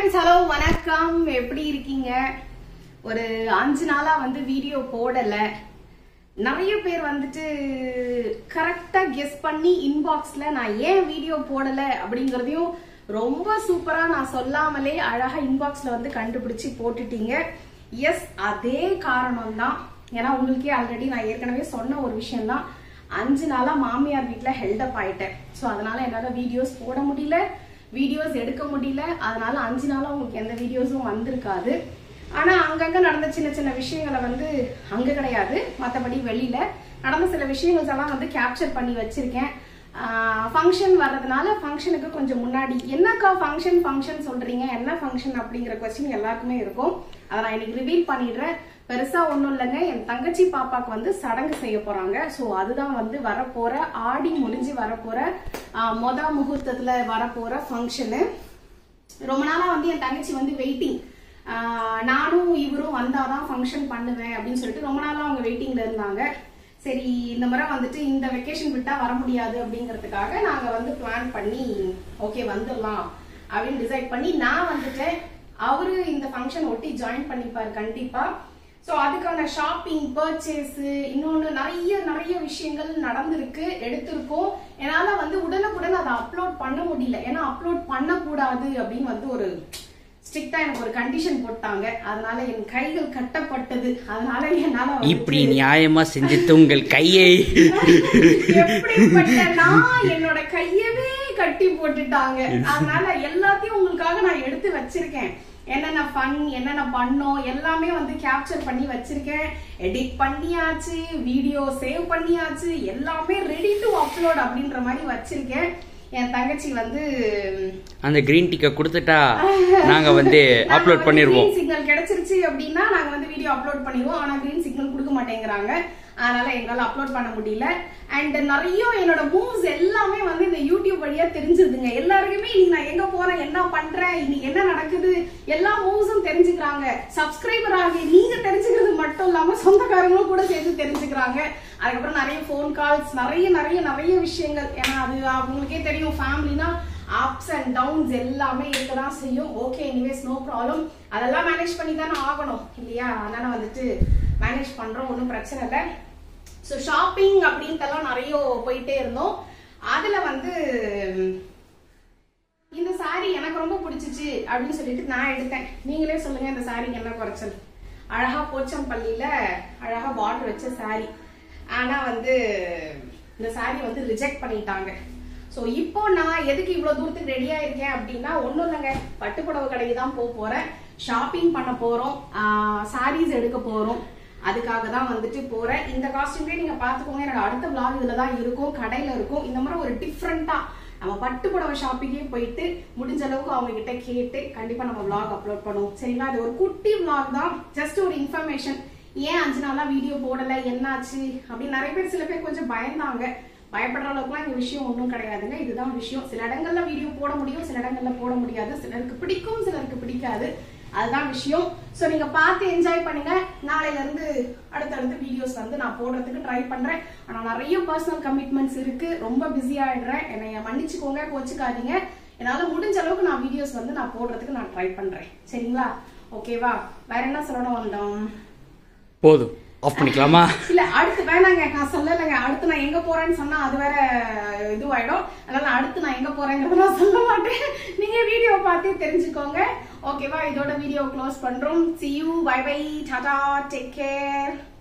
friends hello வணக்கம் எப்படி இருக்கீங்க ஒரு அஞ்சு நாளா வந்து வீடியோ போடல நிறைய பேர் வந்துட்டு கரெக்டா கெஸ் பண்ணி இன்பாக்ஸ்ல நான் ஏன் வீடியோ போடல அப்படிங்கறதையும் ரொம்ப சூப்பரா நான் சொல்லாமலே அழகா இன்பாக்ஸ்ல வந்து கண்டுபிடிச்சு போட்டுட்டீங்க எஸ் அதே காரணம் தான் ஏன்னா உங்களுக்கே ஆல்ரெடி நான் ஏற்கனவே சொன்ன ஒரு விஷயம் தான் அஞ்சு நாளா மாமியார் வீட்ல ஹெல்டப் ஆயிட்டேன் ஸோ அதனால என்னால வீடியோஸ் போட முடியல வீடியோஸ் எடுக்க முடியல அதனால அஞ்சு நாளா உங்களுக்கு எந்த வீடியோஸும் வந்திருக்காது ஆனா அங்கங்க நடந்த சின்ன சின்ன விஷயங்களை வந்து அங்க கிடையாது மத்தபடி வெளியில நடந்த சில விஷயங்கள் எல்லாம் வந்து கேப்சர் பண்ணி வச்சிருக்கேன் ஃபங்க்ஷன் வர்றதுனால ஃபங்க்ஷனுக்கு கொஞ்சம் முன்னாடி என்னக்கா ஃபங்க்ஷன் ஃபங்க்ஷன் சொல்றீங்க என்ன ஃபங்க்ஷன் அப்படிங்கிற கொஸ்டின் எல்லாருக்குமே இருக்கும் அதை நான் இன்னைக்கு ரிவீல் பண்ணிடுறேன் பெருசா ஒண்ணும் இல்லைங்க என் தங்கச்சி பாப்பாக்கு வந்து சடங்கு செய்ய போறாங்க சோ அதுதான் வந்து வரப்போற ஆடி முடிஞ்சு வரப்போற ஆஹ், மொத முகூர்த்தத்துல வரப்போற ஃபங்க்ஷனு ரொம்ப நாளா வந்து என் தங்கச்சி வந்து வெயிட்டிங் நானும் இவரும் வந்தாதான் ஃபங்க்ஷன் பண்ணுவேன் அப்படின்னு சொல்லிட்டு ரொம்ப நாளா அவங்க வெயிட்டிங்ல இருந்தாங்க சரி இந்த முறை வந்துட்டு இந்த வெக்கேஷன் விட்டா வர முடியாது அப்படிங்கறதுக்காக நாங்க வந்து பிளான் பண்ணி ஓகே வந்துடலாம் அப்படின்னு டிசைட் பண்ணி நான் வந்துட்டேன் அவரு இந்த ஃபங்க்ஷன் ஒட்டி ஜாயின் பண்ணிப்பாரு கண்டிப்பா சோ அதுக்கான ஷாப்பிங் பர்ச்சேஸ் இன்னொன்னு நிறைய நிறைய விஷயங்கள் நடந்திருக்கு எடுத்திருக்கோம் என்னால வந்து உடனுக்குடன் அதை அப்லோட் பண்ண முடியல ஏன்னா அப்லோட் பண்ணக்கூடாது அப்படின்னு வந்து ஒரு ஸ்ட்ரிக்டா எனக்கு ஒரு கண்டிஷன் போட்டாங்க அதனால என் கைகள் கட்டப்பட்டது அதனால என்னால வந்துட்டு- இப்படி நியாயமா செஞ்சுட்டு உங்கள் கையை எப்படிப்பட்ட நான் என்னோட கையவே கட்டி போட்டுட்டாங்க அதனால எல்லாத்தையும் உங்களுக்காக நான் எடுத்து வச்சிருக்கேன் என்னென்ன ஃபன் என்னென்ன பண்ணோம் எல்லாமே வந்து கேப்சர் பண்ணி வச்சிருக்கேன் எடிட் பண்ணியாச்சு வீடியோ சேவ் பண்ணியாச்சு எல்லாமே ரெடி டு அப்லோட் அப்படின்ற மாதிரி வச்சிருக்கேன் என் தங்கச்சி வந்து அந்த கிரீன் டீக்கை கொடுத்துட்டா நாங்க வந்து அப்லோட் பண்ணிடுவோம் சிக்னல் கிடைச்சிருச்சு அப்படின்னா நாங்க வந்து வீடியோ அப்லோட் பண்ணிடுவோம் ஆனா கிரீன் சிக்னல் கொடுக்க மாட்டேங்கிறாங்க அதனால எங்களால அப்லோட் பண்ண முடியல அண்ட் நிறைய என்னோட மூவ்ஸ் எல்லாமே வந்து இந்த யூடியூப் வழியா தெரிஞ்சிருதுங்க எல்லாருக்குமே இன்னைக்கு நான் எங்க போறேன் என்ன பண்றேன் இன்னைக்கு என்ன நடக்குது எல்லா மூவ்ஸும் தெரிஞ்சுக்கிறாங்க சப்ஸ்கிரைபர் ஆகி நீங்க தெரிஞ்சுக்கிறது மட்டும் இல்லாம சொந்தக்காரங்களும் கூட சேர்த்து தெரிஞ்சுக்கிறாங்க அதுக்கப்புறம் நிறைய ஃபோன் கால்ஸ் நிறைய நிறைய நிறைய விஷயங்கள் ஏன்னா அது அவங்களுக்கே தெரியும் ஃபேமிலினா அப்ஸ் அண்ட் டவுன்ஸ் எல்லாமே இருக்கதான் செய்யும் ஓகே எனிவேஸ் நோ ப்ராப்ளம் அதெல்லாம் மேனேஜ் பண்ணி தானே ஆகணும் இல்லையா அதனால வந்துட்டு மேனேஜ் பண்றோம் ஒன்றும் பிரச்சனை இல்லை ஸோ ஷாப்பிங் அப்படின்ட்டெல்லாம் நிறைய போயிட்டே இருந்தோம் அதுல வந்து இந்த saree எனக்கு ரொம்ப பிடிச்சிச்சு அப்படின்னு சொல்லிட்டு நான் எடுத்தேன் நீங்களே சொல்லுங்க இந்த சாரிக்கு என்ன குறைச்சல் அழகா போச்சம்பள்ளியில அழகா பார்டர் வச்ச saree ஆனா வந்து இந்த saree வந்து ரிஜெக்ட் பண்ணிட்டாங்க சோ இப்போ நான் எதுக்கு இவ்வளவு தூரத்துக்கு ரெடியா இருக்கேன் அப்படின்னா ஒண்ணும் இல்லைங்க பட்டுப்புடவை கடைக்கு தான் போக போறேன் ஷாப்பிங் பண்ண போறோம் சாரீஸ் எடுக்க போறோம் அதுக்காக தான் வந்துட்டு போறேன் இந்த காஸ்டியூம்லேயே நீங்க பாத்துக்கோங்க என்னோட அடுத்த vlog இதுல தான் இருக்கும் கடையில இருக்கும் இந்த மாதிரி ஒரு டிஃப்ரெண்டா நம்ம பட்டு புடவை ஷாப்பிங்கே போயிட்டு முடிஞ்ச அளவுக்கு அவங்க கிட்ட கேட்டு கண்டிப்பா நம்ம vlog அப்லோட் பண்ணுவோம் சரிங்களா இது ஒரு குட்டி vlog தான் ஜஸ்ட் ஒரு இன்ஃபர்மேஷன் ஏன் அஞ்சு நாளா வீடியோ போடல என்னாச்சு அப்படின்னு நிறைய பேர் சில பேர் கொஞ்சம் பயந்தாங்க பயப்படுற அளவுக்குலாம் இந்த விஷயம் ஒன்றும் கிடையாதுங்க இதுதான் விஷயம் சில இடங்கள்ல வீடியோ போட முடியும் சில இடங்கள்ல போட முடியாது சிலருக்கு பிடிக்கும் சிலருக்கு பிடிக்காது அதுதான் விஷயம் சோ நீங்க பார்த்து என்ஜாய் பண்ணுங்க நாளையில இருந்து அடுத்தடுத்து வீடியோஸ் வந்து நான் போடுறதுக்கு ட்ரை பண்றேன் ஆனா நிறைய பர்சனல் கமிட்மெண்ட்ஸ் இருக்கு ரொம்ப பிஸி ஆயிடுறேன் என்னைய மன்னிச்சுக்கோங்க கோச்சுக்காதீங்க என்னால முடிஞ்ச அளவுக்கு நான் வீடியோஸ் வந்து நான் போடுறதுக்கு நான் ட்ரை பண்றேன் சரிங்களா ஓகேவா வேற என்ன சொல்லணும் வந்தோம் போதும் ஆஃப் பண்ணிக்கலாமா இல்ல அடுத்து வேணாங்க நான் சொல்லலைங்க அடுத்து நான் எங்க போறேன்னு சொன்னா அது வேற இதுவாயிடும் அதனால அடுத்து நான் எங்க போறேங்கிறத நான் சொல்ல மாட்டேன் நீங்க வீடியோ பார்த்தே தெரிஞ்சுக்கோங்க ஓகேவா இதோட வீடியோ க்ளோஸ் பண்றோம் see you bye bye tata take care